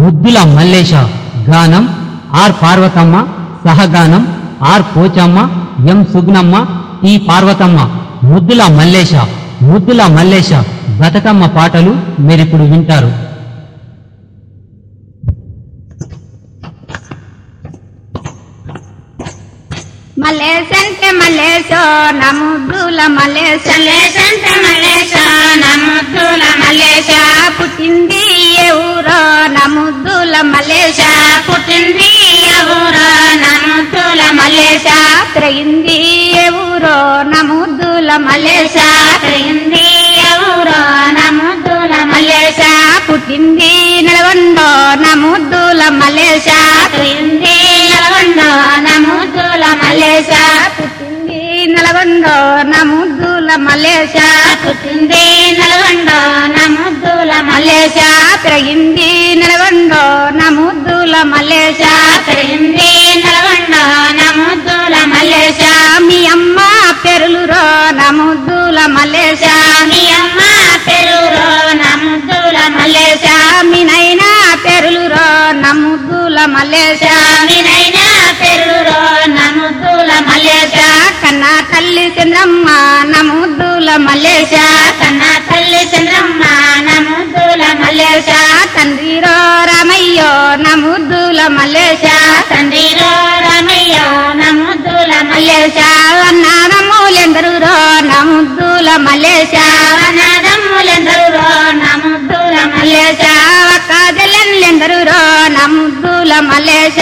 ముద్దుల మల్లేశ గానం ఆర్ పార్వతమ్మ సహగానం R Pochamma M Sugnamma T Parvathamma ముద్దుల మల్లేశ ముద్దుల మల్లేశ బతుకమ్మ పాటలు మీరిప్పుడు వింటారు మలేసంటే మలేసో నముద్దుల మలేస మల్లేశంటే మల్లేశ నముద్దుల మలేష పుట్టింది ఏ ఊరో నముద్దుల మలేష పుట్టింది ఎవరో నముద్దుల మలేష తిరిగింది ఏ ఊరో నముద్దుల మలేష మల్లేశ ఎవరో నముద్దుల మలేష పుట్టింది నడవండో నముద్దుల మలేష పుట్టింది నల్గొండ నముద్దుల మలేష పుట్టింది నలగొండో నముద్దుల మలేష పుట్టింది నల్గొండ నముద్దుల మలేష పెరిగింది నలగొండో నముద్దుల మలేష పుట్టింది నల్గొండ నముద్దుల మలేష మీ అమ్మ పెరులురో నముద్దుల మలేష మీ అమ్మ పెరురో నముద్దుల మలేష మీ నైనా పెరులురో నముద్దుల మలేష స్వామినైనా పెరురో నముద్దుల మలేష కన్నా తల్లి చంద్రమ్మ నముద్దుల మలేష కన్న తల్లి చంద్రమ్మ నముద్దుల మలేష తండ్రిరో రామయ్యో నముద్దుల మలేష తండ్రిరో రమయ్య నముద్దుల మలేష అన్నారమ్ములెందరురో నముద్దుల మలేష మల్లెదమ్ములెందరో నముద్దుల మలేష అక్క జల్లెందరురో నముద్దుల మలేష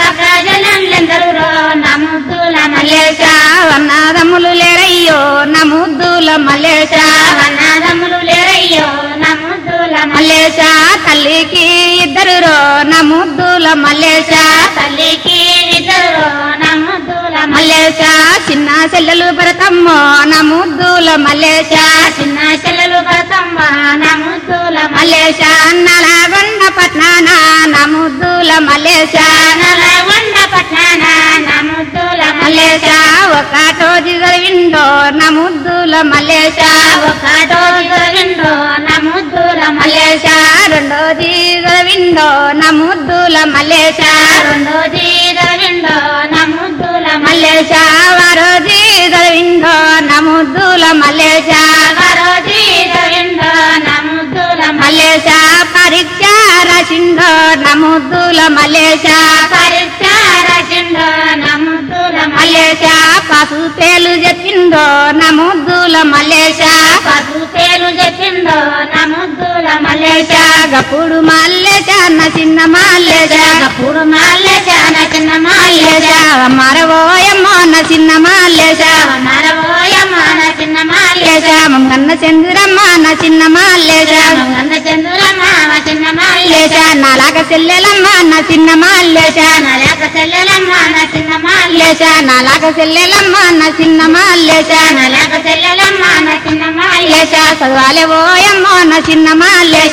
ప్రజలందరూ నముద్దుల మలేష అన్నారమ్ములు లేరయ్యో నముద్దుల మలేష వన్నదములు లేరయ్యో నముద్దుల మలేష తల్లికి ఇద్దరురో నముద్దుల మలేష తల్లికి ఇద్దరు నముద్దుల మలేష చిన్న చెల్లెలు భరతమ్మో నముద్దుల మలేష చిన్న చెల్లెలు బతమ్మ నముద్దుల మలేష నలగొండ పట్నాన నముద్దుల మలేష నలగొండ పట్నాన నముద్దుల మలేష ఒకటో దిగవిండో నముద్దుల మలేష ఒకటో గోవిందో నముద్దుల మలేష రెండో దిగవిండో నముద్దుల మలేష రెండో గోవిందో నముద్దుల మలేష వారో దిగవిండో నముద్దుల మలేష మరోజీ గోవిందో నముద్దుల మలేష పరీక్ష రాసిండో నముద్దుల మలేష పరిచార చిందో నముద్దుల మలేష పసు పేలు చెప్పిండో నముద్దుల మలేష పసు పేరు చెప్పిందో నముద్దుల మలేష గప్పుడు మల్లేష అన్న చిన్న మల్లేష గప్పుడు మాల్లే చాన చిన్న మాల్లే మల్లేష మరవోయమ్మో అన్న చిన్న మల్లేష మరవోయమాన చిన్న మాల్లే మల్లేష మమ్మన్న చంద్రమ్మ అన్న చిన్న మల్లేష గంగ చంద్రులమ్మ చిన్న మాల్లే మల్లేష నాలాగ చెల్లెలమ్మ అన్న చిన్న మల్లేష నలక చెల్లెలమ్మ చిన్న మాల్లే మల్లేష నాలాగ చెల్లెలమ్మ అన్న చిన్న మల్లేష నలక చెల్లెలమ్మ చిన్న మాల్లే మల్లేష చదవాలే ఓయమ్మో అన్న చిన్న మల్లేష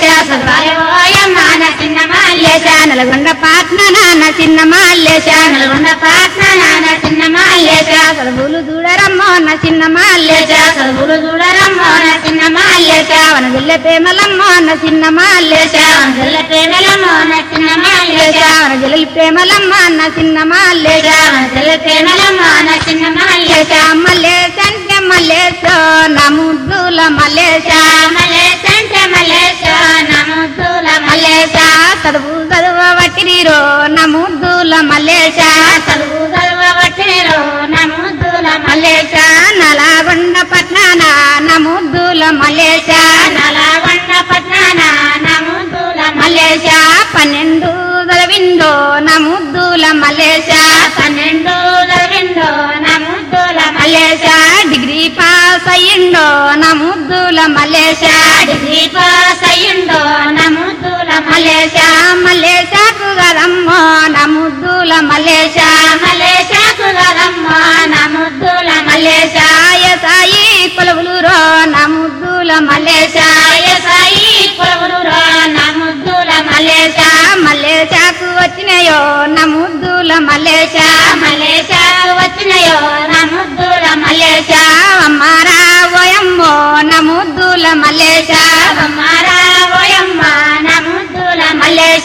ఓయమాన చిన్న మాల్లే మల్లేష నల్గొండ పాట్న నాన్న చిన్న మల్లేష నల్గొండ పాట్న నాన్న చిన్న మాల్లే మల్లేష చదువులు చూడరమ్మో అన్న చిన్న మల్లేష చదువులు చూడరమ్మ చిన్న మాల్లే మల్లేష వన జిల్లె ప్రేమలమ్మో అన్న చిన్న మల్లేష అందుల పేదలమ్మ చిన్న మాల్లే మల్లేష వన జిల్లెలు ప్రేమలమ్మ అన్న చిన్న మల్లేష అందుల పేదలమ్మ చిన్న మాల్లే మల్లేష మల్లేష అంటే మల్లేష నా ముద్దుల మల్లేష మలేశ అంటే మలేశ నముద్దుల మల్లేష చదువు చదువు వట్టిరో నా ముద్దుల మల్లేష చదువు చదవబట్టిరో నముద్దుల మల్లేష నలాగొండ పట్నాన నా ముద్దుల మల్లేష నలగొండ పట్నాన నముద్దుల మల్లేష పన్నెండు చదివిందో నా ముద్దుల మల్లేష పన్నెండు చదివిందో నముద్దుల మల్లేష డిగ్రీ పాస్ అయ్యిండో నా ముద్దుల మల్లేష డిగ్రీ పాస్ అయ్యిందో నముద్దుల మల్లేష మల్లేషకు కదమ్మో నా ముద్దుల మల్లేష మలేశకు గదమ్మ నముద్దుల మల్లేష సాయి కొలువులు రో నా ముద్దుల మల్లేష సాయి పొరుగురు నముద్దుల మల్లేష మల్లేషకు వచ్చినాయో నా ముద్దుల మల్లేష మలేశకు వచ్చినయో నముద్దుల మల్లేష అమ్మారా ఓయమ్మో నా ముద్దుల మల్లేష మారా ఓయమ్మ నముద్దుల మల్లేష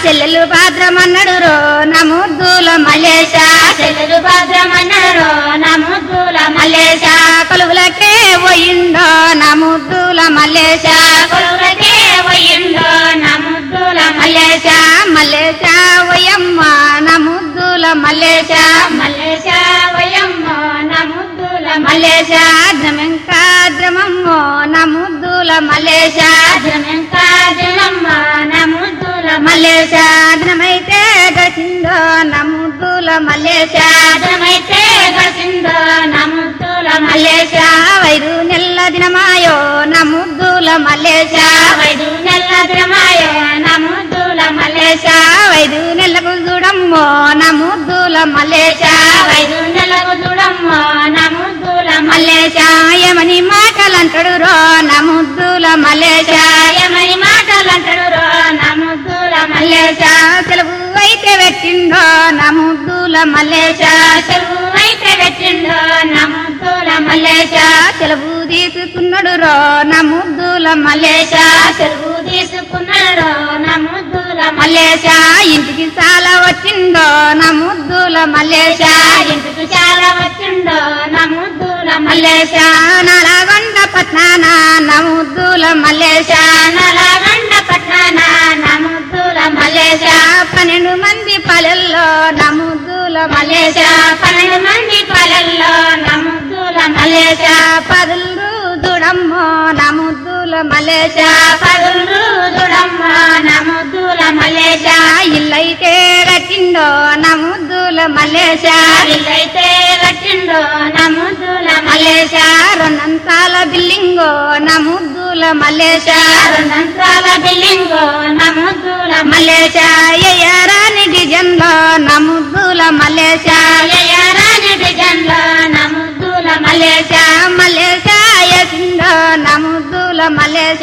చెల్లెలు భాద్రమన్నడు రో నా ముద్దుల మల్లేశ చెల్లెలు భద్రమన్నారు నా ముద్దుల మల్లేశ కొలువులకే పోయిండో నా ముద్దుల మల్లేశ కొలువులకే పోయిండో నా ముద్దుల మల్లేశ మల్లేశ వయమ్మ నా ముద్దుల మల్లేశ మల్లేశ వయమ్మ నా ముద్దుల మల్లేశ ద్రమెంకా ద్రమమ్మో నా ముద్దుల మల్లేశ భద్రమెంక జలమ్మ నా ముద్దుల మల్లేశ ద్రమైతే గచిందో నా ముద్దుల మల్లేశ భద్రమైతే గసిందో నా ముద్దుల మల్లేశ వైరు నెల్ల దినమాయో నా ముద్దుల మల్లేశ వైదు నెల్ల ద్రమాయో నా ముద్దుల మల్లేశ వైదు నెల్లకు చూడమ్మో నా ముద్దుల మల్లేశ వైదు నెలకు చూడమ్మ నా ముద్దుల మల్లేశ యమని మాటలంటడు రో నా ముద్దుల మల్లేశ మల్లెమని మాటలంటాడు రో నా ముద్దుల మల్లేశ సెలవు అయితే పెట్టిండో నా ముద్దుల మల్లేశ చెరువు అయితే పెట్టిండో నా ముద్దుల మల్లేశ సెలవు తీసుకున్నాడు రో నా ముద్దుల మల్లేశ చెరువు తీసుకున్నాడు నా ముద్దుల మల్లేశ ఇంటికి చాలా వచ్చిందో నా ముద్దుల మల్లేశ ఇంటికి చాలా వచ్చిండో నా ముద్దుల మల్లేశ నలగొండ పట్నాన నా ముద్దుల మల్లేశ నలగండ పట్నాన నా ముద్దుల మల్లేశ పన్నెండు మంది పల్లెల్లో నా ముద్దుల మల్లేశ పన్నెండు మంది పల్లెల్లో నా ముద్దుల మల్లేశ పదులు చూడమ్మో నా ముద్దుల మల్లేశ పదులు చూడమ్మ నా ముద్దుల మల్లేశ ఇల్లైతే కట్టిండో నా ముద్దుల మల్లేశ ఇల్లైతే కట్టిండో నా ముద్దుల మల్లేశ రెండంతాల బిల్లింగో నా ముద్దుల మల్లేశ రెండంతాల బిల్లింగో నా ముద్దుల మల్లేశ ఎయ్యరాని డిజన్లో నా ముద్దుల మల్లేశ మలయరాని డిజన్లో నా ముద్దుల మల్లేశ మల్లేశ యసిందో నా ముద్దుల మల్లేశ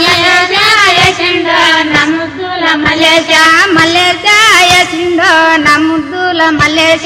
మలయసిండో నా ముద్దుల మల్లేశ మల్లేశ యసిందో నా ముద్దుల మల్లేశ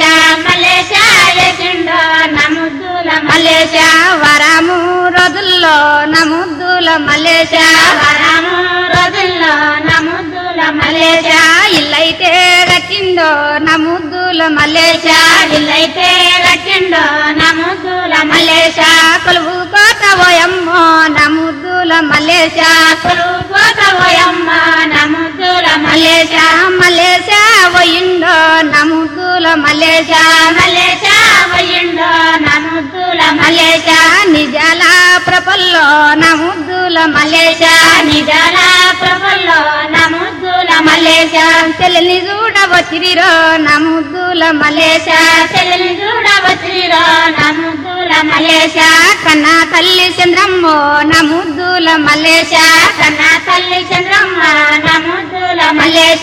మలేషాయసిండో నా ముద్దుల మల్లేశ వరము రోజుల్లో నా ముద్దుల మల్లేశ వరము రోజుల్లో నా ముద్దుల మల్లేశ ఇల్లైతే కట్టిందో నా ముద్దుల మల్లేశ ఇల్లైతే కట్టిండో నా ముద్దుల మల్లేశ కొలువు కోత పోయమ్మో నా ముద్దుల మల్లేశ కొలువు కోత పోయమ్మ నా ముద్దుల మల్లేశ మల్లేశ పోయిండో నా ముద్దుల మల్లేశ మలేషా పోయిండో నా ముద్దుల మల్లేశ నిజాల ప్రపల్లో నా ముద్దుల మల్లేశ నిజాల ప్రభుల్లో నా ముద్దుల మల్లేశ చెల్లెల్ని చూడవచ్చిరిరో నా ముద్దుల మల్లేశ చెల్లెని చూడవచ్చిరో నా ముద్దుల మల్లేశ కన్నా తల్లి చంద్రమ్మో నా ముద్దుల మల్లేశ కన్నా తల్లి చంద్రమ్మ నా ముద్దుల మల్లేశ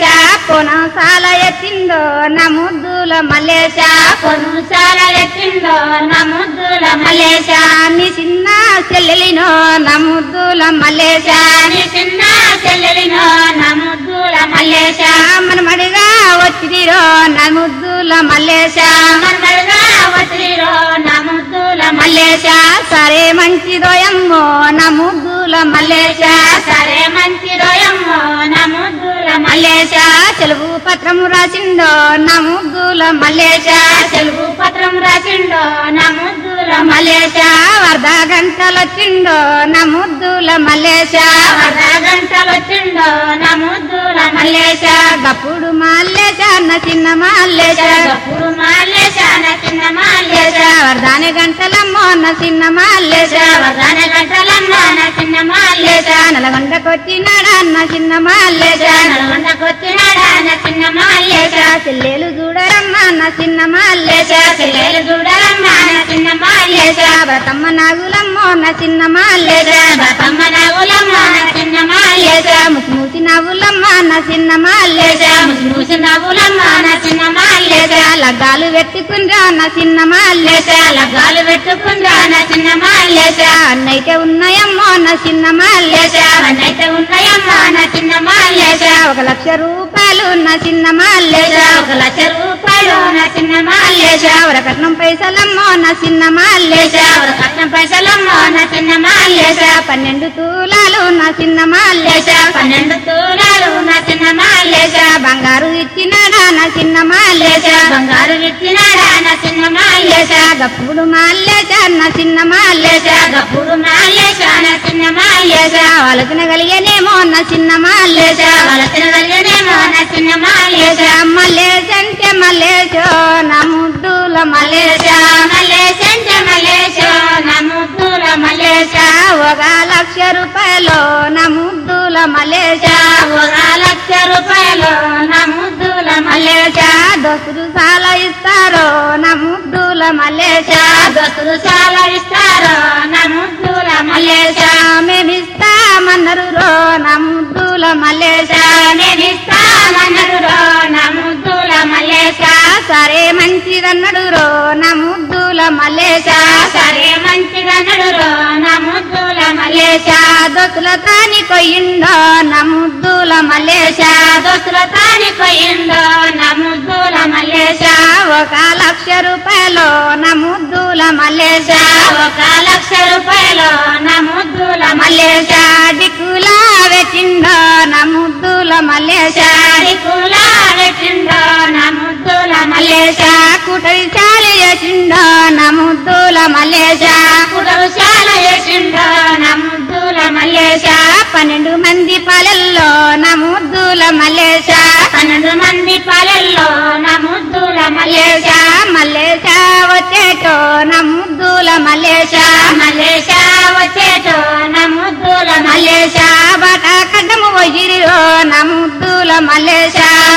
కోనసాల ఎత్తిందో నా ముద్దుల మల్లేశ కొనుసాల ఎత్తిండో నా ముద్దుల మల్లేశ నీ చిన్న చెల్లెలినో నా ముద్దుల మల్లేశ నీ చిన్న చెల్లెలినో నా ముద్దుల మల్లేశ మనమడిగా వచ్చిరిరో నా ముద్దుల మల్లేశ మన్నడుగా వచ్చిరో నా ముద్దుల మల్లేశ సరే మంచిదోయమ్మో నా ముద్దుల మల్లేశ సరే మంచి రోయమ్మో నా ముద్దుల మల్లేశ చెలువు పత్రము రాసిందో నా ముద్దుల మల్లేశ తెలుగు పత్రం రాసిండో నా ముద్దుల మల్లేశ వరద గంటలొచ్చిండో నా ముద్దుల మల్లేశ అర్ధ గంటలు వచ్చిండో నా ముద్దుల మల్లేశ గప్పుడు మల్లేశ నా చిన్న మల్లేశ గప్పుడు మాలేశ నా చిన్న మాలేశ వరదాని గంటలమ్మో నా చిన్న మల్లేశ వరదాన గంటలమ్మ నా చిన్న మాలేశ నలగొండకొచ్చినాడా నా చిన్న మల్లేశ నల్గొండకొచ్చినాడా నా చిన్న మాలేశ చెల్లెలు చూడరమ్మా నా చిన్న మల్లేశ చెల్లెలు చూడరమ్మ నా చిన్న మాలేశ బ్రతమ్మ నాగులమ్మో నా చిన్న మల్లేశ బతమ్మ నవ్వులమ్మ నా చిన్న మాలేశ ముసి ముసి నవ్వులమ్మ నా చిన్న మల్లేశ మూసి నవ్వులమ్మ నా చిన్న మాలేశ లగ్గాలు పెట్టుకుండ్రా నా చిన్న మల్లేశ లగ్గాలు పెట్టుకుందా నా చిన్న మాలేశ అన్నైతే ఉన్నాయమ్మో నా చిన్న మల్లేశ అన్నైతే ఉన్నాయమ్మ నా చిన్న మాలేశ ఒక లక్ష రూపాయలు నా చిన్న మల్లేశ ఒక లక్ష రూపాయలు నా చిన్న మాలేశ వరకట్నం పైసలమ్మో నా చిన్న మల్లేశ ఒక కట్నం పైసలమ్మ నా చిన్న మాలేశ పన్నెండు తూలాలు నా చిన్న మల్లేశ పన్నెండు తూలాలు నా చిన్న మాలేశ బంగారు చిన్న మల్లేశ బంగారు విచ్చినాడా నా చిన్న మాల్లేశ గప్పుడు మల్లేశ అన్న చిన్న మల్లేశ గప్పుడు మాల్లేశ నా చిన్న మాల్లేశ ఆలోచన కలిగేనేమో అన్న చిన్న మల్లేశ వలసిన కలిగనేమో నా చిన్న మాల్లేశ మల్లేశ అంటే మల్లేశో నా ముద్దుల మల్లేశ మల్లేశ అంటే మల్లేశ నా ముద్దుల మల్లేశ ఒక లక్ష రూపాయలు నా ముద్దుల మల్లేశ ఒక లక్ష రూపాయలు నా ముద్దుల మల్లేశ మల్లేశ దోస్తులు చాలా ఇస్తారు నా ముద్దుల మల్లేశ దోస్తులు చాలా ఇస్తారు నా ముద్దుల మల్లేశ మల్లేశ మేమిస్తామన్నారు రో నా ముద్దుల మల్లేశ నేనిస్తానన్నాడు రో నా ముద్దుల మల్లేశ సరే మంచిదన్నాడు రో నా ముద్దుల మల్లేశ సరే మంచిగా నడురో నా ముద్దుల మల్లేశ దోస్తుల తాని కొయ్యిండో నా ముద్దుల మల్లేశ దోస్తుల తాని పోయిందో నా ముద్దుల మల్లేశ ఒక లక్ష రూపాయలు నా ముద్దుల మల్లేశ ఒక లక్ష రూపాయలు నా ముద్దుల మల్లేశ డిక్కులా పెట్టిండో నా ముద్దుల మల్లేశ మల్లేశ పెట్టిందో నా ముద్దుల మల్లేశ మల్లేశ కుటరి చాలి చేసిండో నా ముద్దుల మల్లేశ కుడవు చాలా చేసిందో నా ముద్దుల మల్లేశ మల్లేశ పన్నెండు మంది పాలల్లో నా ముద్దుల మల్లేశ పన్నెండు మంది పాలల్లో నా ముద్దుల మల్లేశ మల్లేశ మల్లేశ వచ్చేటో నా ముద్దుల మల్లేశ మల్లేశ వచ్చేటో నా ముద్దుల మల్లేశ మల్లేశ బట కడ్డము పోయిరో నా ముద్దుల మల్లేశ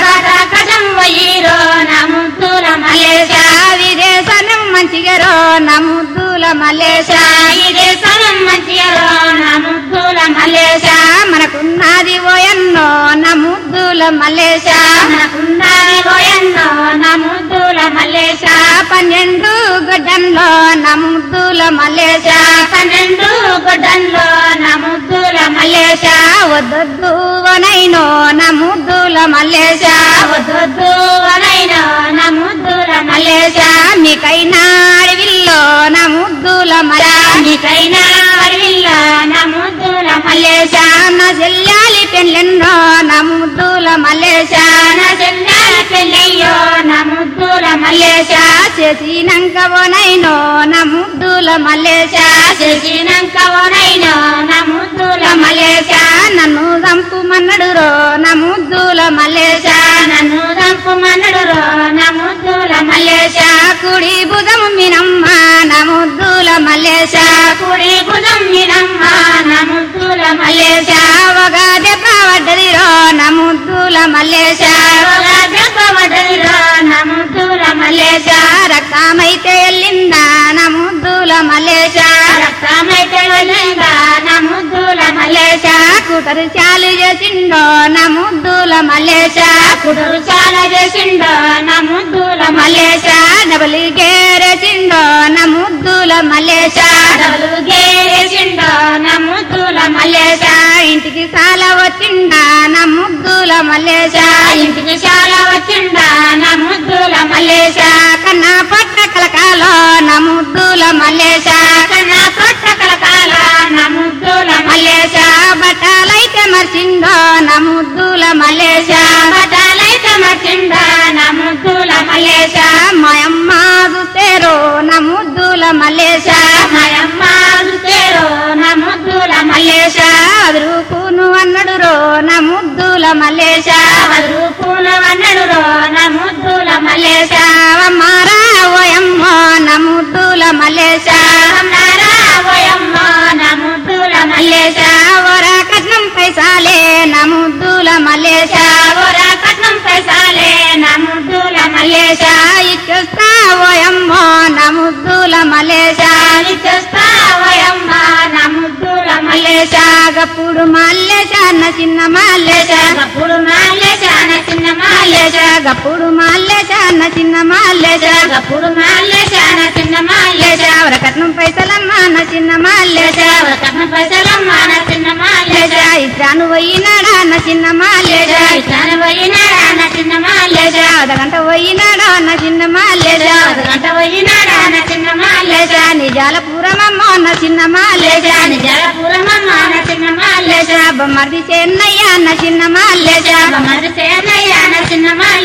కజం వయ్యిరో నా ముద్దుల మల్లేశ మల్లేశ విదేశనం మంచిగరో నా ముద్దుల మల్లేశ ఇదే సరం మంచియరో నా ముద్దుల మల్లేశ మల్లేశ మనకున్నది ఓయన్నో నా ముద్దుల మల్లేశ మనకున్నది పోయన్నో నా ముద్దుల మల్లేశ పన్నెండు గడ్డంలో నా ముద్దుల మల్లేశ పన్నెండు గుడ్డంలో నా ముద్దుల మల్లేశ మల్లేశ వద్దొద్దు వనైనో నా ముద్దుల మల్లేశ వద్దొద్దు అనైనా నా ముద్దుల మల్లేశ మల్లేశ మీకైనా అడవిల్లో నా ముద్దుల మల్లేశ నీకైనా అడవిల్ల నా ముద్దుల మల్లేశ మల్లేశ నా చెల్లాలి పెళ్ళెన్నో నా ముద్దుల మల్లేశ నా చెల్లాల పెళ్ళయ్యో నా ముద్దుల మల్లేశ మల్లేశ చేసినాక ఓనైనో నా ముద్దుల మల్లేశ చేసినాక ఓనైనా నా ముద్దుల మల్లేశ మల్లేశ నన్ను చంపుమన్నడు రో నా ముద్దుల మల్లేశ నన్ను దంపుమన్నడు రో నా ముద్దుల మల్లేశ మల్లేశ కుడి భుజం మినమ్మ నా ముద్దుల మల్లేశ కుడి భుజం నినమ్మ నా ముద్దుల మల్లేశ మల్లేశ ఒక దెబ్బ పడ్డది రో నా ముద్దుల మల్లేశ ఒక దెబ్బ పడ్డదిరో నా ముద్దుల మల్లేశ మల్లేశ రక్తమైతే వెళ్ళిందా నా ముద్దుల మల్లేశ రక్తమైతే వెళ్ళిందా నా ముద్దుల మల్లేశ మల్లేశ కుటరు చాలు చేసిండో నా ముద్దుల మల్లేశ కుడురు చాలా చేసిండో నా ముద్దుల మల్లేశ మల్లేశ డబలి గేరేసిండో నా ముద్దుల మల్లేశ డబలు గేసిండో నా ముద్దుల మల్లేశ మల్లేశ ఇంటికి చాలా వచ్చిండా నా ముద్దుల మల్లేశ ఇంటికి చాలా వచ్చిండా నా ముద్దుల మల్లేశ మల్లేశ కన్నా పట్ట కలకాలో నా ముద్దుల మల్లేశ కన్నా పొట్ట కలకాల నా ముద్దుల మల్లేశ మల్లేశ బట్టాలైతే మర్చిండో నా ముద్దుల మల్లేశ బటాలైతే మర్చిండా నా ముద్దుల మల్లేశ మల్లేశ మాయమ్మ చూసేరో నా ముద్దుల మల్లేశ మాయమ్మ చూసేరో నా ముద్దుల మల్లేశ మల్లేశ అదురుకును అన్నడు రో నా ముద్దుల మల్లేశ వదరు పూల వన్నడు రో నా ముద్దుల మల్లేశ మల్లేశ మారా ఓయమ్మో నా ముద్దుల మల్లేశ అన్నారా ఓయమ్మ నా ముద్దుల మల్లేశ మల్లేశ వర కట్నం పైసాలే నా ముద్దుల మల్లేశ ఓర కట్నం పైసాలే నా ముద్దుల మల్లేశ మల్లేశ ఇచ్చేస్తా ఓయమ్మో నా ముద్దుల మల్లేశ చేస్తా ఓయమ్మ నా ముద్దుల మల్లేశ మల్లేశ గప్పుడు మల్లేశ అన్న చిన్న మల్లేశ గప్పుడు మాలేశ నా చిన్న మల్లేశ మాలేశ గప్పుడు మల్లేశ అన్న చిన్న మల్లేశ గప్పుడు మాలేశ నా చిన్న మల్లేశ మాలేశ వర కట్నం పైసలమ్మ నా చిన్న మల్లేశ కట్న పైసలమ్మ నా చిన్న మల్లేశ మాలేశ ఇట్లాను పోయినాడా నా చిన్న మల్లేశ ఇట్లాన పోయినాడా నా చిన్న మల్లేశ మాలేశ అదగంట పోయినాడా నా చిన్న మల్లేశ గంట పోయినాడా నా చిన్న మల్లేశ మాలేశ నిజాల పూరమమ్మ నా చిన్న మల్లేశ నిజాలపురమమ్మ నా చిన్న మల్లేశ మాలేశ బొమ్మర్ది చెన్నయ్య నా చిన్న మల్లేశ మరి సేనయ్య నా చిన్న మల్లేశ మాలేశ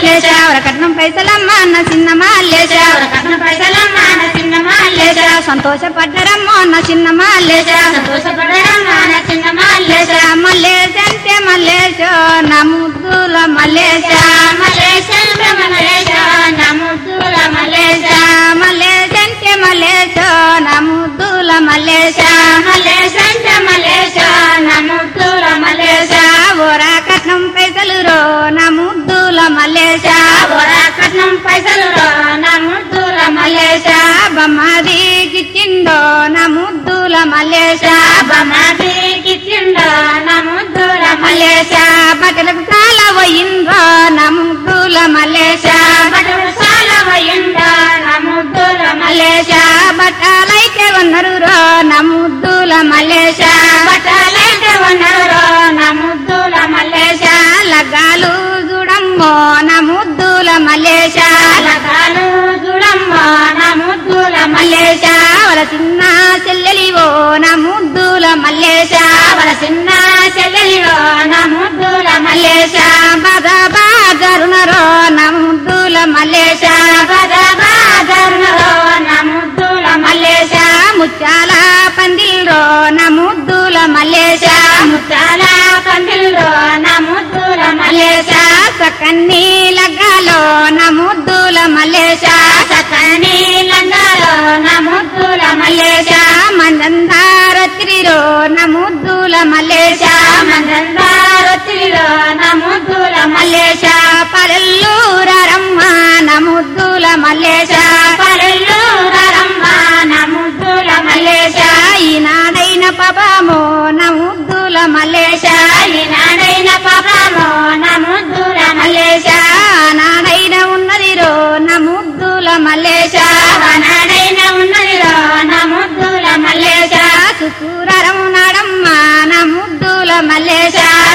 కట్నం పైసలమ్మ అన్న చిన్న మల్లేశ కట్న పైసలమ్మ నా చిన్న మల్లేశ సంతోషపడ్డరమ్మో అన్న చిన్న మల్లేశ సంతోషపడడం నా చిన్న మల్లేశ మల్లేశ అంటే మల్లేశ నా ముద్దుల మల్లేశ మల్లేశ మల్లేశ నా ముద్దుల మల్లేశ మల్లేశ అంటే మల్లేశ నా ముద్దుల మల్లేశ మల్లేశ మల్లేశ నా ముద్దుల మల్లేశ ఓరా కట్నం పైసలు రో నా ముద్దుల మల్లేశ వరా కట్నం పైసలు నా ముద్దుల మల్లేశ బొమ్మదికిచ్చిండో నా ముద్దుల మల్లేశ బమాటికి చిండ నా ముద్దుల మల్లేశ బట్టలకు చాలా పోయిందో నా ముద్దుల మల్లేశ బట్టలు చాలా వయ్యండ నా ముద్దుల మల్లేశ బట్టలైతే ఉన్నారు రో నా ముద్దుల మల్లేశ బట్టలైతే ఉన్నారు నా ముద్దుల మల్లేశ లగ్గాలు చూడమ్మో నా ముద్దుల మల్లేశ లగాలు చూడమ్మ నా ముద్దుల మల్లేశ వాళ్ళ చిన్న చెల్లెలివో నా ముద్దుల మల్లేశ వాళ్ళ చిన్న చెల్లెలిలో నా ముద్దుల మల్లేశ బాధ బాధరునరో నా ముద్దుల మల్లేశ బద బాదరులో నా ముద్దుల మల్లేశ ముత్యాల పందిల్రో నా ముద్దుల మల్లేశ ముత్తాల పందిల్లో నా ముద్దుల మల్లేశ సకన్ని లగ్గాలో నా ముద్దుల మల్లేశ సకని లంగాలో నా ముద్దుల మల్లేశ మందందారత్రిరో నా ముద్దుల మల్లేశ మందందారొత్తిలో నా ముద్దుల మల్లేశ పల్లెల్లూరమ్మ నా ముద్దుల మల్లేశ పల్లెల్లో రమ్మ నా ముద్దుల మల్లేశ ఈనాడైన పాపమో నా ముద్దుల మల్లేశ ఈనాడైన పాపమో నా ముద్దుల మల్లేశ నాడైన ఉన్నది రో నా ముద్దుల మల్లేశ నాడైన ఉన్నదిలో నా ముద్దుల మల్లేశ చుట్టూరరం నాడమ్మ నా ముద్దుల మల్లేశ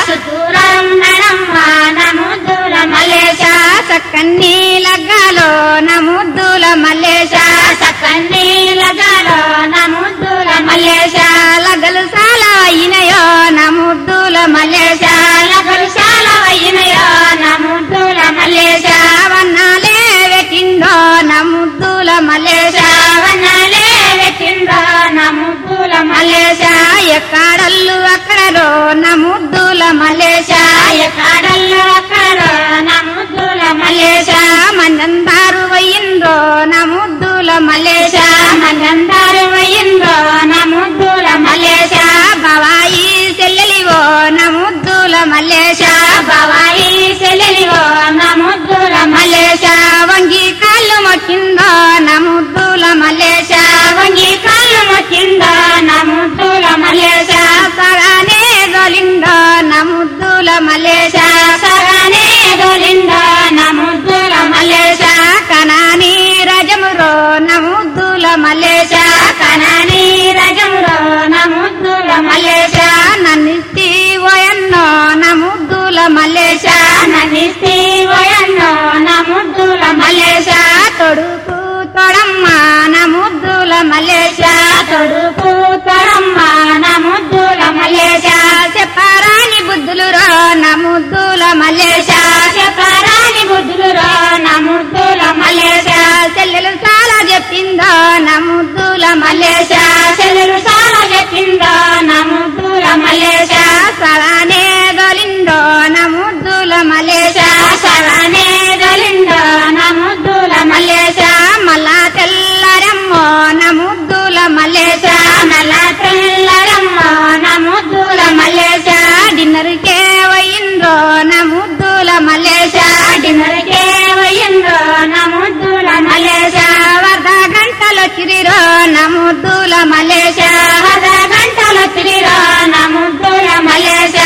సుతూరం నడమ్మ నా ముద్దుల మల్లేశ సక్కన్ని లగ్గాలో నా ముద్దుల మల్లేశ సకన్ని లగాలో నా ముద్దుల మల్లేశ లగ్గలు చాలా అయినయో నా ముద్దుల మల్లేశ లగలు చాలా అయినయో నా ముద్దుల మల్లేశ వన్నాలే వెట్టిండో నా ముద్దుల మల్లేశ వనాలే వెట్టిందో నా ముద్దుల మల్లేశ ఎక్కడల్లు అక్కడరో నా ముద్దుల మల్లేశ కాడల్లో అక్కడ నా ముద్దుల మల్లేశ మందందారు వయ్యిండ్రో నా ముద్దుల మల్లేశ మందందారు అయ్యిందో నా ముద్దుల మల్లేశ బావాయి చెల్లెలివో నా ముద్దుల మల్లేశ బావాయి చెల్లెలివో నా ముద్దుల మల్లేశ వంగి కాళ్ళు మొక్కిందో నా ముద్దుల మల్లేశ వంగి కాళ్ళు మొక్కిందో నా ముద్దుల మల్లేశ సగానే గోలిందో నా ముద్దుల మల్లేశ సగానే దొరిందో నా ముద్దుల మల్లేశ కనాని రజమురో నా ముద్దుల మల్లేశ కనాని రజములో నా ముద్దుల మల్లేశ నన్నిస్తి ఓయన్నో నా ముద్దుల మల్లేశ నన్నిస్తే వయన్నో నా ముద్దుల మల్లేశ తొడుకు తొడమ్మ నా ముద్దుల మల్లేశ తొడుకు తొడమ్మ నా ముద్దుల మల్లేశ చెప్పరాని బుద్ధులు రో నా ముద్దుల మల్లేశ చెప్పరాని బుద్ధులు నా ముద్దుల మల్లేశ చెల్లెలు చాలా చెప్పిందో నా ముద్దుల మల్లేశ చెల్లెలు చాలా చెప్పిందో నా ముద్దుల మల్లేశ సలానే గోలిందో నా ముద్దుల మల్లేశ సగానే దొరిందో నా ముద్దుల మల్లేశ మల్లా తెల్లరమ్మో నా ముద్దుల మల్లేశ నల్ల తెల్లరమ్మ నా ముద్దుల మల్లేశ డిన్నర్కే పోయిందో నా ముద్దుల మల్లేశ డిన్నర్కే వయ్యిందో నా ముద్దుల మల్లేశ వరద గంటలు చిరిరో నా ముద్దుల మల్లేశ పద గంటల తిరిరా నా ముద్దుల మల్లేశ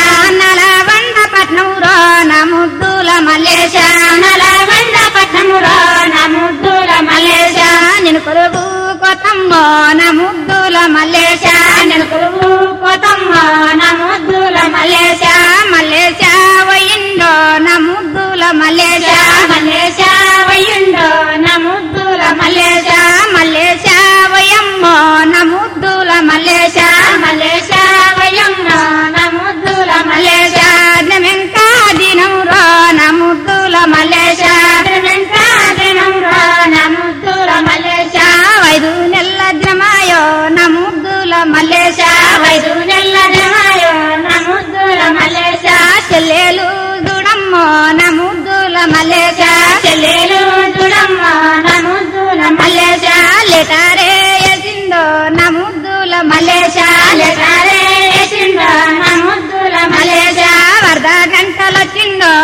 నలవండ పట్నంలో నా ముద్దుల మల్లేశ నలగొండ పట్టణములో నా ముద్దుల మల్లేశ నేను కొలుగు కొత్తమ్మో నా ముద్దుల మల్లేశ నేను కొలువు పోతమ్మ నా ముద్దుల మల్లేశ మల్లేశ వయ్యిందో నా ముద్దుల మల్లేశ మల్లేశ వయ్యుండో నా ముద్దుల మల్లేశ మల్లేశ వయమ్మో నా ముద్దుల మల్లేశ మల్లేశ వయ్యమ్మ నా ముద్దుల మల్లేశ దినమెంకా దినం రో నా ముద్దుల మల్లేశ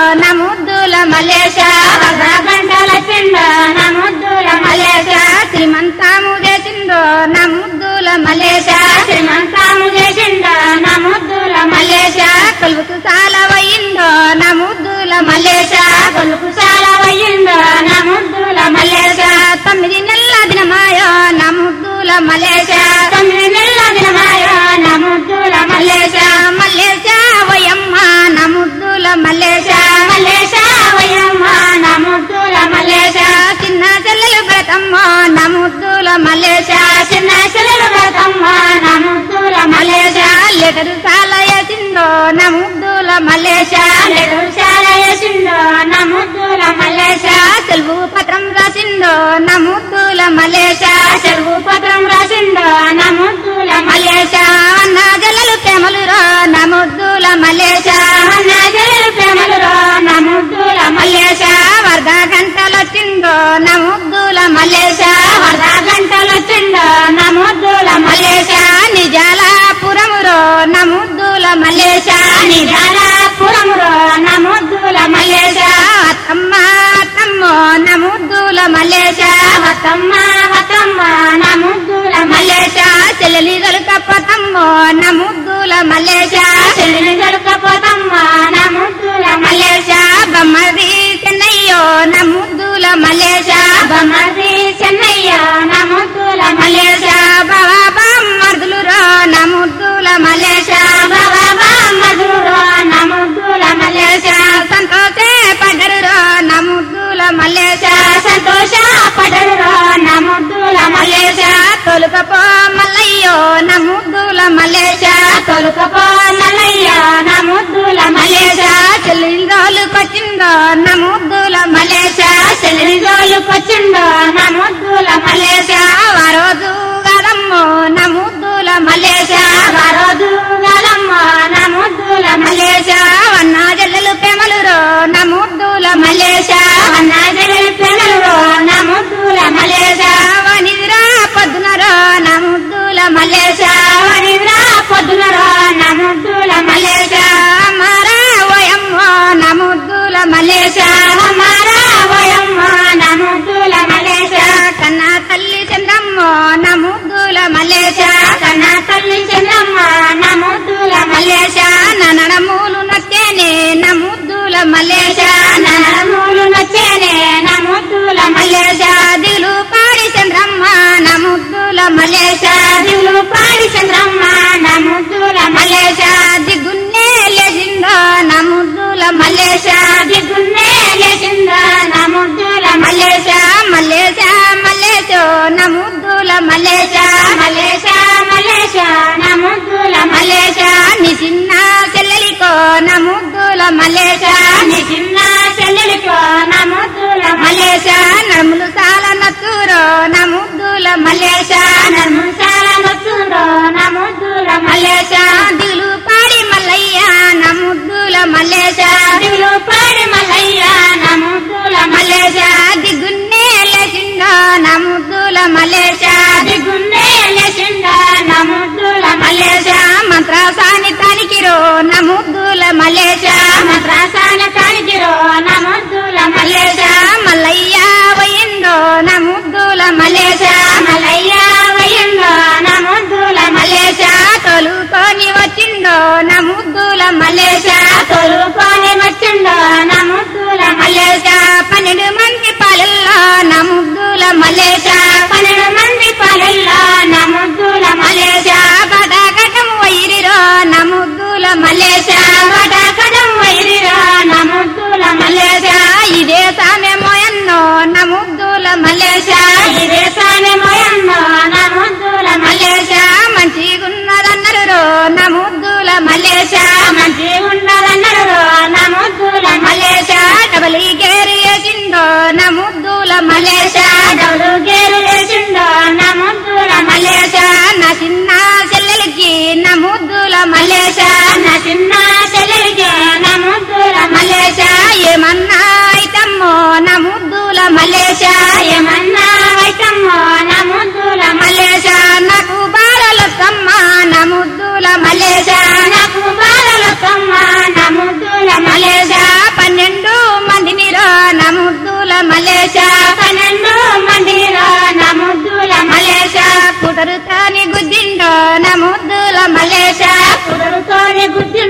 నా ముద్దుల మల్లేశ వరద గంటలొచ్చిండో నా ముద్దుల మల్లేశ మల్లేశ శ్రీమంతము చేసిందో నా ముద్దుల మల్లేశ శ్రీమంతాము చేసిండో నా ముద్దుల మల్లేశ మల్లేశ కొలువుకు చాలా వయ్యిందో నా ముద్దుల మల్లేశ కొలుకు చాలా వయ్యిందో నా ముద్దుల మల్లేశ మల్లేశ తొమ్మిది నెలల దినమాయో నా ముద్దుల మల్లేశ తొమ్మిది నెలల దినమాయో నా ముద్దుల మల్లేశ మల్లేశ మల్లేశ వయమ్మ నా ముద్దుల మల్లేశ మల్లేశ వయమ్మ నా ముద్దుల మల్లేశ మల్లేశ చిన్న చెల్లెలు బ్రతమ్మ నా ముద్దుల మల్లేశ చిన్న చెల్లెలు బ్రతమ్మ నా ముద్దుల మల్లేశ మల్లేశ లెటరు చాలా వేసిందో నా ముద్దుల మల్లేశ లెడు చాలా వేసిండో నా ముద్దుల మల్లేశ సెలవు పత్రం రాసిందో నా ముద్దుల మల్లేశ చెరువు పత్రం రాసిండో నా ముద్దుల మల్లేశ మల్లేశ అన్న జల్లలు ప్రేమలు రా నా ముద్దుల మల్లేశ నా జల్లు ప్రేమలు నా ముద్దుల మల్లేశ మల్లేశ వరద గంటలొచ్చిందో నా ముద్దుల మల్లేశ వరద గంటలొచ్చిండో నా ముద్దుల మల్లేశ మల్లేశ నిజాల పురమురో నా ముద్దుల మల్లేశ నిజాల పురములో నా ముద్దుల మల్లేశ మల్లేశ అత్తమ్మ అత్తమ్మో నా ముద్దుల మల్లేశ వతమ్మ వతమ్మ నా ముద్దుల మల్లేశ మల్లేశ చెల్లెలి గలుకప్పతమ్మో నా ముద్దుల మల్లేశ చెల్లిని దొరకపోతమ్మ నా ముద్దుల మల్లేశ మల్లేశ బొమ్మది చెన్నయ్యో నా ముద్దుల మల్లేశ బొమ్మది చెన్నయ్య నా ముద్దుల మల్లేశ మల్లేశ బాబా బామ్మర్దులు రో నా ముద్దుల మల్లేశ బాబా మధురో నా ముద్దుల మల్లేశ మల్లేశ సంతోషే పడ్డరు రో నా ముద్దుల మల్లేశ సంతోష పడరురో నా ముద్దుల మల్లేశ మల్లేశ తొలుకపో మల్లయ్యో నా ముద్దుల మల్లేశ తొలుకపో మల్లయ్య నా ముద్దుల మల్లేశ మల్లేశ చెల్లిందోలు పచ్చిందో నా ముద్దుల మల్లేశ చెల్లిని జోలుకొచ్చిండో నా ముద్దుల మల్లేశ మల్లేశ ఆ రోజు గదమ్మో నా ముద్దుల మల్లేశ వరోజు గలమ్మ నా ముద్దుల మల్లేశ మల్లేశ వన్నా జల్లెలు పెమలు రో నా ముద్దుల మల్లేశ అన్నాజలి పెనలురో నా ముద్దుల మల్లేశ మల్లేశ వనిదిరా పొద్దున రో నా ముద్దుల మల్లేశ వనివ్రా పొద్దునరో నా ముద్దుల మల్లేశ మల్లేశ మారా ఓయమ్మో నా ముద్దుల మల్లేశ మారా వయమ్మ నా ముద్దుల మల్లేశ కన్నా తల్లి చంద్రమ్మో నా ముద్దుల మల్లేశ కన్నా తల్లి చంద్రమ్మ నా ముద్దుల మల్లేశ మల్లేశ నా నడమూలు నచ్చేనే నా ముద్దుల మల్లేశ నా నరములు నచ్చేనే నా ముద్దుల మల్లేశ మల్లేశ దిగులు పాడి చంద్రమ్మ నా ముద్దుల మల్లేశ దిగులు పాడి చంద్రమ్మ నా ముద్దుల మల్లేశ మల్లేశ దిగున్నే లేచిందో నా ముద్దుల మల్లేశ దిగున్నే లేచిందా నా ముద్దుల మల్లేశ మల్లేశ మల్లేశ మల్లేశో నా ముద్దుల మల్లేశ మల్లేశ మల్లేశ నా ముద్దుల మల్లేశ నీ చిన్న చెల్లెలికో నా ముద్దుల మల్లేశ నీ చిన్న చెల్లెలికో నా ముద్దుల మల్లేశ నడుములు చాలా నచ్చూరో నా ముద్దుల మల్లేశ నర్ముసాల నచ్చుండో నా ముద్దుల మల్లేశ దిగులు పాడి మల్లయ్య నా ముద్దుల మల్లేశ దిగులు పాడి మల్లయ్య నా ముద్దుల మల్లేశ దిగున్నే లేచిందో నా ముద్దుల మల్లేశ దిగున్నే లేచిందా నా ముద్దుల మల్లేశ మంత్రసాని తనికిరో నా ముద్దుల మల్లేశ మద్రాసాన కానిగిరో నా ముద్దుల మల్లేశ మల్లయ్య వయ్యిందో నా ముద్దుల మల్లేశ మల్లయ్య వయ్యందో నా ముద్దుల మల్లేశ తొలుకొని వచ్చిందో నా ముద్దుల మల్లేశ తొలుకొని వచ్చిండో నా ముద్దుల మల్లేశ పన్నెండు మంది పాలల్లో నా ముద్దుల మల్లేశ పన్నెండు మంది పాలల్లో నా ముద్దుల మల్లేశ బదాకటం వైరిరో నా ముద్దుల మల్లేశ బటాకడం వైరిరా నా ముద్దుల మల్లేశ ఇదే సామెమో ఎన్నో నా ముద్దుల మల్లేశ ఇదే సానే మోయన్నో నా ముద్దుల మల్లేశ మంచిగున్నదన్నరు రో నా ముద్దుల మల్లేశ మంచి ఉండదన్నారు నా ముద్దుల మల్లేశ డబలి గేరి వేసిందో నా ముద్దుల మల్లేశ డౌలు గేరు వేసిండో నా ముద్దుల మల్లేశ నా చిన్న చెల్లెలికి నా ముద్దుల మల్లేశ నా చిన్న చెల్లెలికి నా ముద్దుల మల్లేశ ఏమన్నా అయితమ్మో నా ముద్దుల మల్లేశ ఏమన్నా వైటమ్మో నా ముద్దుల మల్లేశ నాకు బాలలొక్కమ్మ నా ముద్దుల మల్లేశ నాకు బాలలకమ్మ నా ముద్దుల మల్లేశ పన్నెండు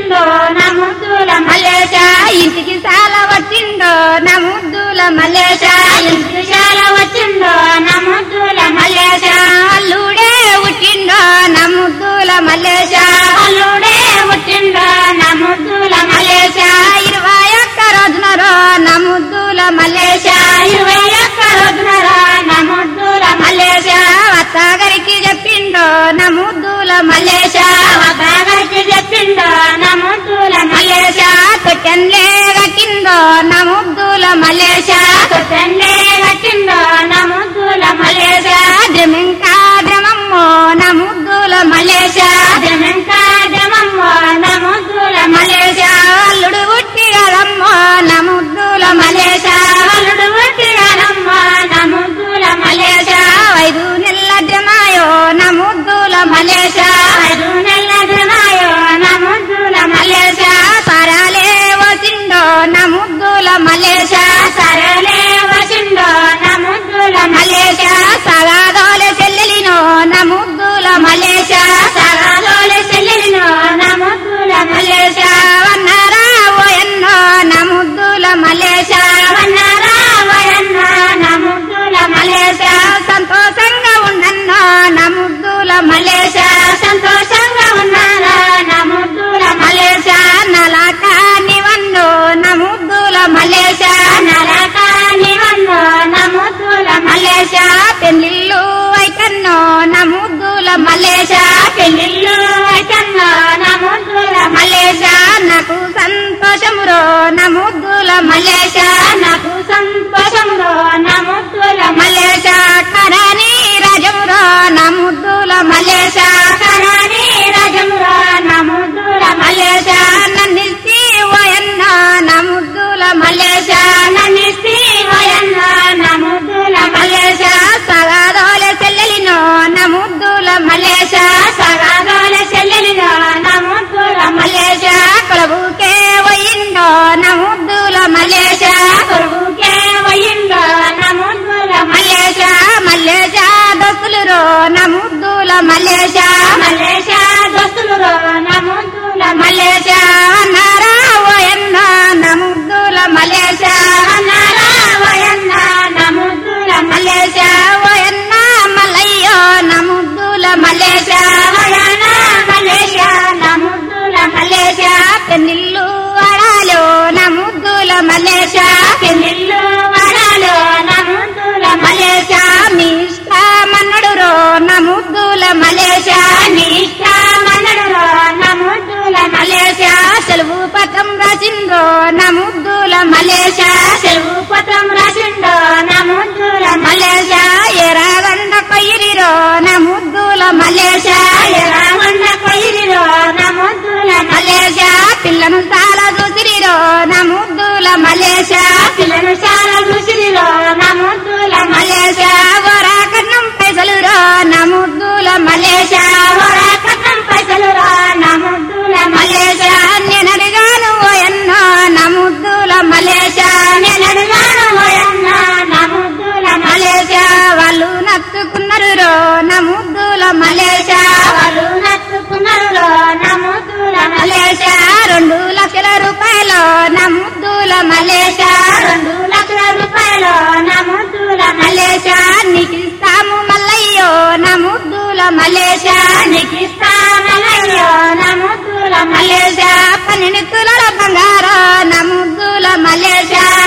వచ్చిందో నా ముద్దుల మల్లేశ ఇంటికి చాలా వచ్చిండో నా ముద్దుల మల్లేశ ఇంటికి చాలా వచ్చిందో నా ముద్దుల మల్లేశ అల్లుడే పుట్టిండో నా ముద్దుల మల్లేశ అల్లుడే వచ్చిందో నా ముద్దుల మల్లేశ ఇరవై ఒక్క రోజునరో నా ముద్దుల మల్లేశ ఇరవై ఒక్క రోజునరా నా ముద్దుల మల్లేశ అత్తగారికి చెప్పిండో నా ముద్దుల మల్లేశ బాగారికి చెప్పిందో నా ముద్దుల మల్లేశ తొట్టెన్లే కట్టిందో నా ముద్దుల మల్లేశ తొట్టెండే కట్టిందో నా ముద్దుల మల్లేశ ద్రమింకా ద్రమమ్మో నా ముద్దుల మల్లేశ జమెంక జమమ్మో నా ముద్దుల మల్లేశ అల్లుడు ఉట్టి కదమ్మో నా ముద్దుల మల్లేశ అల్లుడు పుట్టినమ్మో నా ముద్దుల మల్లేశ ఐదు నెలల ద్రమాయో నా ముద్దుల మల్లేశ ఐదు నెలల జమాయో నా ముద్దుల మల్లేశ సారాలే వసిండో నా ముద్దుల మల్లేశ సరలే వచ్చిందో నా ముద్దుల మల్లేశ సగాదోలే చెల్లెలినో నా ముద్దుల మల్లేశ సగాలోలే చెల్లెలినో నా ముద్దుల మల్లేశ వన్నారా ఓయన్నో నా ముద్దుల మల్లేశ వన్నారా వయన్న నా ముద్దుల మల్లేశ సంతోషంగా ఉండన్నో నా ముద్దుల మల్లేశ సంతోషంగా ఉన్నారా నా ముద్దుల మల్లేశ నలాక నివన్నో నా ముద్దుల మల్లేశ నరక నివన్నో నా ముద్దుల మల్లేశ పెళ్లిళ్ళు అయితన్నో నా ముద్దుల మల్లేశ పెళ్ళిళ్ళు అయితన్నో నా ముద్దుల మల్లేశ నాకు సంతోషమురో నా ముద్దుల మల్లేశ నాకు సంతోషంలో నా ముద్దుల మల్లేశ కరాని రాజమురో నా ముద్దుల మల్లేశ కరాని రాజములో నా ముద్దుల మల్లేశ నన్నిస్తి ఓయన్న నా ముద్దుల మల్లేశ నన్నిస్తి వయన్న నా ముద్దుల మల్లేశ సగాదోలే చెల్లెలినో నా ముద్దుల మల్లేశ సగాదోల చెల్లెలిలో నా ముద్దుల మల్లేశ కొలవుకే పోయిండో నా ముద్దుల మల్లేశ కొడుకే వయ్యిందో నా ముద్దుల మల్లేశ మల్లేశ దోస్తులురో నా ముద్దుల మల్లేశ మల్లేశ దోస్తులు నా ముద్దుల మల్లేశ అన్నారా ఓయన్న నా ముద్దుల మల్లేశ అన్నారా వయన్న నా ముద్దుల మల్లేశ ఓయన్న మల్లయ్యో నా ముద్దుల మల్లేశ వయన మల్లేశ నా ముద్దుల మల్లేశ పెన్నిల్లు ఆడాలో నా ముద్దుల మల్లేశ పెళ్ళిళ్ళు వరాలు నా ముద్దుల మల్లేశ మీ ఇష్టమన్నుడురో నా ముద్దుల మల్లేశ నిష్ట మనడులో నా ముద్దుల మల్లేశ సెలవు పత్రం రాసిండ్రో నా ముద్దుల మల్లేశ సెలవు పత్రం రాసిండో నా ముద్దుల మల్లేశ ఎరాగండ కొయ్యిరిరో నా ముద్దుల మల్లేశ రావణ కొయ్యిలో నా ముద్దుల మల్లేశ పిల్లను చాలా చూసిరిరో నా ముద్దుల మల్లేశ పిల్లలు చాలా రుచిలో నా ముద్దుల మల్లేశ వరా కన్నం పైసలురో నా ముద్దుల మల్లేశ వరా కట్నం పైసలు రా నా ముద్దుల మల్లేశ నేనడిగాను ఓయన్నో నా ముద్దుల మల్లేశ నేనడుగాను వయన్న నా ముద్దుల మల్లేశ వాళ్ళు నచ్చుకున్నారు రో నా ముద్దుల మల్లేశ వాళ్ళు నచ్చుకున్నారు నా ముద్దుల మల్లేశ రెండు లక్షల రూపాయలు నా ముద్దుల మల్లేశ రెండు లక్షల రూపాయలు నా ముద్దుల మల్లేశ నీకు ఇస్తాము మల్లయ్యో నా ముద్దుల మల్లేశ నీకు ఇస్తానయ్యో నా ముద్దుల మల్లేశ పన్నెండు తులాల బంగారం నా ముద్దుల మల్లేశ